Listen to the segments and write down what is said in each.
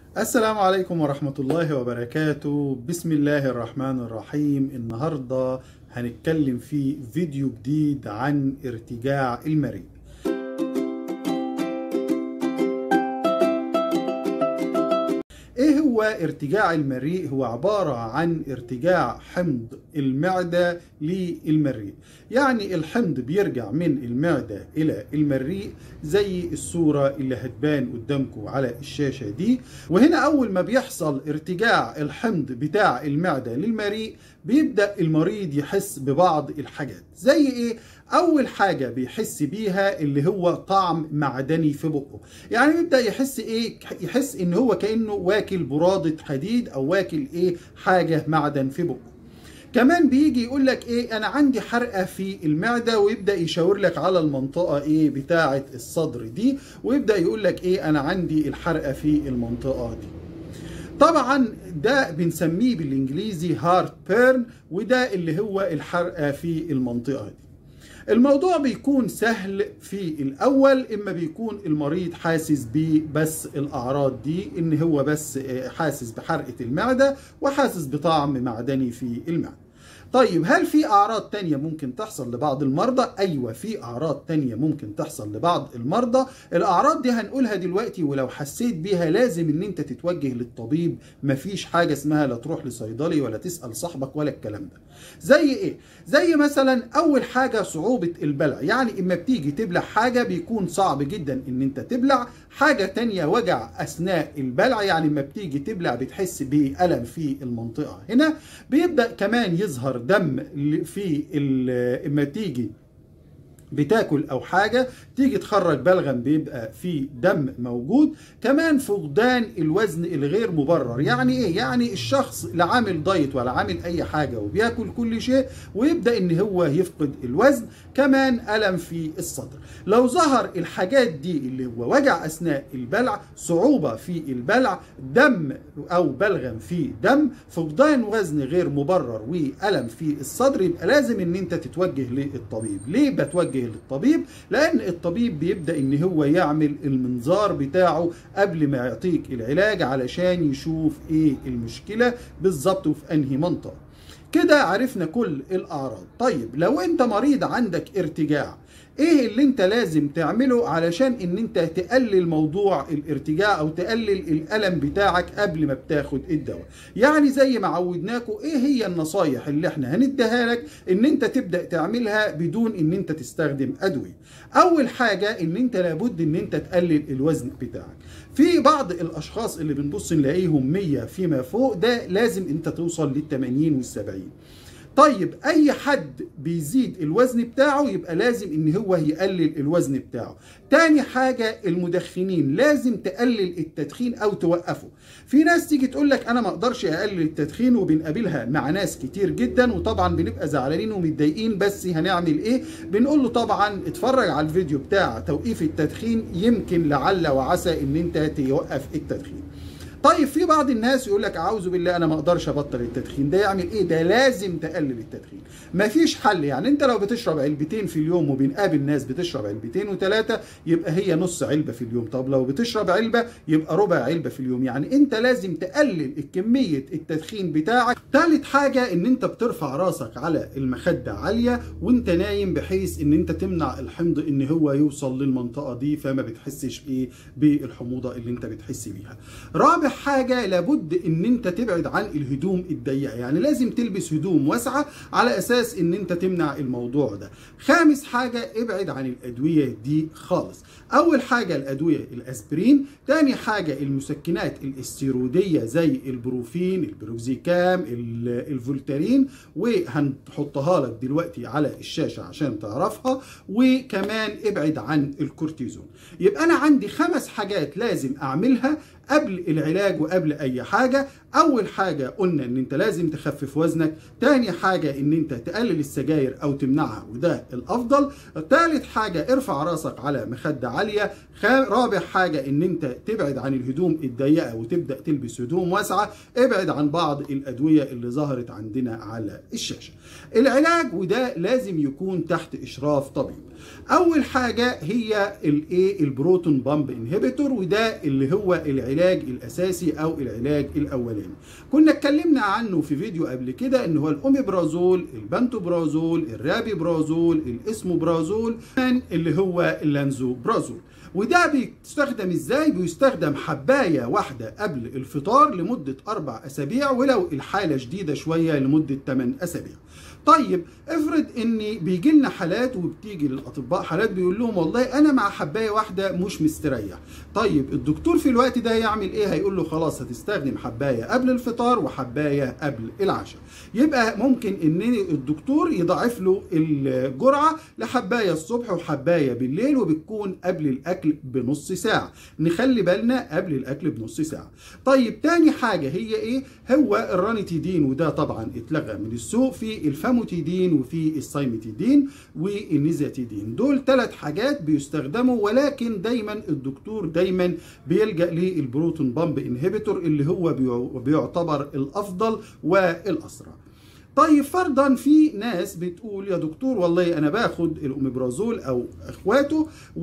السلام عليكم ورحمة الله وبركاته بسم الله الرحمن الرحيم النهاردة هنتكلم في فيديو جديد عن ارتجاع المريء ايه هو ارتجاع المريء هو عبارة عن ارتجاع حمض المعدة للمريء يعني الحمض بيرجع من المعدة الى المريء زي الصورة اللي هتبان قدامكم على الشاشة دي وهنا اول ما بيحصل ارتجاع الحمض بتاع المعدة للمريء بيبدأ المريض يحس ببعض الحاجات زي ايه اول حاجه بيحس بيها اللي هو طعم معدني في بقه يعني يبدا يحس ايه يحس ان هو كانه واكل براده حديد او واكل ايه حاجه معدن في بقه كمان بيجي يقول لك ايه انا عندي حرقه في المعده ويبدا يشاور لك على المنطقه ايه بتاعه الصدر دي ويبدا يقول لك ايه انا عندي الحرقه في المنطقه دي طبعا ده بنسميه بالانجليزي هارت بيرن وده اللي هو الحرقه في المنطقه دي الموضوع بيكون سهل في الاول اما بيكون المريض حاسس ببس الاعراض دي ان هو بس حاسس بحرقه المعده وحاسس بطعم معدني في المعده طيب هل في اعراض تانية ممكن تحصل لبعض المرضى ايوه في اعراض تانية ممكن تحصل لبعض المرضى الاعراض دي هنقولها دلوقتي ولو حسيت بيها لازم ان انت تتوجه للطبيب مفيش حاجه اسمها لا تروح لصيدلي ولا تسال صاحبك ولا الكلام ده زي ايه زي مثلا اول حاجه صعوبه البلع يعني اما بتيجي تبلع حاجه بيكون صعب جدا ان انت تبلع حاجه تانية وجع اثناء البلع يعني اما بتيجي تبلع بتحس بالم في المنطقه هنا بيبدا كمان يظهر دم في اما تيجي بتاكل او حاجه تيجي تخرج بلغم بيبقى في دم موجود كمان فقدان الوزن الغير مبرر يعني ايه يعني الشخص لا عامل دايت ولا عامل اي حاجه وبياكل كل شيء ويبدا ان هو يفقد الوزن كمان الم في الصدر لو ظهر الحاجات دي اللي هو وجع اثناء البلع صعوبه في البلع دم او بلغم في دم فقدان وزن غير مبرر والم في الصدر يبقى لازم ان انت تتوجه للطبيب ليه بتوجه للطبيب لان الطبيب بيبدا ان هو يعمل المنظار بتاعه قبل ما يعطيك العلاج علشان يشوف ايه المشكله بالظبط وفي انهي منطقه كده عرفنا كل الاعراض طيب لو انت مريض عندك ارتجاع ايه اللي انت لازم تعمله علشان ان انت تقلل موضوع الارتجاع او تقلل الالم بتاعك قبل ما بتاخد الدواء يعني زي ما عودناكم ايه هي النصايح اللي احنا هنديها لك ان انت تبدا تعملها بدون ان انت تستخدم ادويه اول حاجه ان انت لابد ان انت تقلل الوزن بتاعك في بعض الاشخاص اللي بنبص نلاقيهم 100 فيما فوق ده لازم انت توصل لل 80 وال 70 طيب اي حد بيزيد الوزن بتاعه يبقى لازم ان هو يقلل الوزن بتاعه تاني حاجة المدخنين لازم تقلل التدخين او توقفه في ناس تيجي تقول لك انا ما اقدرش اقلل التدخين وبنقابلها مع ناس كتير جدا وطبعا بنبقى زعلانين ومتضايقين بس هنعمل ايه بنقول له طبعا اتفرج على الفيديو بتاع توقيف التدخين يمكن لعل وعسى ان انت توقف التدخين طيب في بعض الناس يقول لك اعوذ بالله انا ما اقدرش ابطل التدخين ده يعمل ايه ده لازم تقلل التدخين مفيش حل يعني انت لو بتشرب علبتين في اليوم وبنقابل ناس بتشرب علبتين وثلاثه يبقى هي نص علبه في اليوم طب لو بتشرب علبه يبقى ربع علبه في اليوم يعني انت لازم تقلل كميه التدخين بتاعك ثالث حاجه ان انت بترفع راسك على المخده عاليه وانت نايم بحيث ان انت تمنع الحمض ان هو يوصل للمنطقه دي فما بتحسش ايه بالحموضه اللي انت بتحس بيها رابع حاجه لابد ان انت تبعد عن الهدوم الضيقه يعني لازم تلبس هدوم واسعه على اساس ان انت تمنع الموضوع ده خامس حاجه ابعد عن الادويه دي خالص اول حاجه الادويه الاسبرين تاني حاجه المسكنات الاستيروديه زي البروفين البروكزيكام الفولتارين وهنحطها لك دلوقتي على الشاشه عشان تعرفها وكمان ابعد عن الكورتيزون يبقى انا عندي خمس حاجات لازم اعملها قبل العلاج وقبل اي حاجه اول حاجه قلنا ان انت لازم تخفف وزنك تاني حاجه ان انت تقلل السجاير او تمنعها وده الافضل تالت حاجه ارفع راسك على مخده عاليه رابع حاجه ان انت تبعد عن الهدوم الضيقه وتبدا تلبس هدوم واسعه ابعد عن بعض الادويه اللي ظهرت عندنا على الشاشه العلاج وده لازم يكون تحت اشراف طبيب اول حاجه هي الايه البروتون بامب انهبيتور وده اللي هو العلاج العلاج الاساسي او العلاج الاولاني كنا اتكلمنا عنه في فيديو قبل كده ان هو الاوميبرازول البنتوبرازول الرابيبرازول الاسموبرازول اللي هو اللانزوبرازول وده بيستخدم ازاي بيستخدم حباية واحدة قبل الفطار لمدة أربع أسابيع ولو الحالة شديدة شوية لمدة 8 أسابيع طيب افرض ان بيجي لنا حالات وبتيجي للاطباء حالات بيقول لهم والله انا مع حبايه واحده مش مستريح طيب الدكتور في الوقت ده يعمل ايه هيقول له خلاص هتستخدم حبايه قبل الفطار وحبايه قبل العشاء يبقى ممكن ان الدكتور يضاعف له الجرعه لحبايه الصبح وحبايه بالليل وبتكون قبل الاكل بنص ساعه نخلي بالنا قبل الاكل بنص ساعه طيب تاني حاجه هي ايه هو الرانيتيدين وده طبعا اتلغى من السوق في الفاموتيدين وفي السايمتيدين والنيزاتيدين دول ثلاث حاجات بيستخدموا ولكن دايما الدكتور دايما بيلجا للبروتون بامب انهبيتور اللي هو بيعتبر الافضل والاسرع طيب فرضا في ناس بتقول يا دكتور والله انا باخد الاوميبرازول او اخواته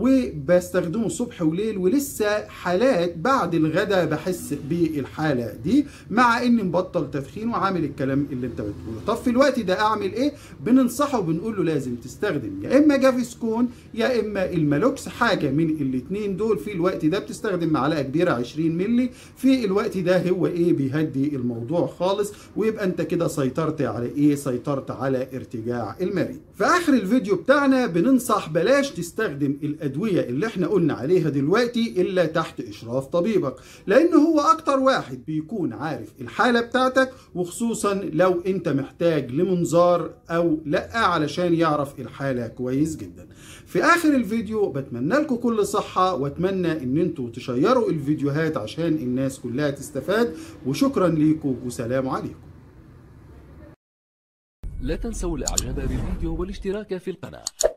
وبستخدمه صبح وليل ولسه حالات بعد الغداء بحس بالحاله دي مع اني مبطل تدخين وعامل الكلام اللي انت بتقوله طب في الوقت ده اعمل ايه بننصحه وبنقول له لازم تستخدم يا اما جافيسكون يا اما المالوكس حاجه من الاثنين دول في الوقت ده بتستخدم معلقه كبيره 20 مللي في الوقت ده هو ايه بيهدي الموضوع خالص ويبقى انت كده سيطرت على ايه سيطرت على ارتجاع المريء في اخر الفيديو بتاعنا بننصح بلاش تستخدم الادويه اللي احنا قلنا عليها دلوقتي الا تحت اشراف طبيبك لان هو اكتر واحد بيكون عارف الحاله بتاعتك وخصوصا لو انت محتاج لمنظار او لا علشان يعرف الحاله كويس جدا في اخر الفيديو بتمنى لكم كل صحه واتمنى ان انتوا تشيروا الفيديوهات عشان الناس كلها تستفاد وشكرا ليكم وسلام عليكم لا تنسوا الاعجاب بالفيديو والاشتراك في القناة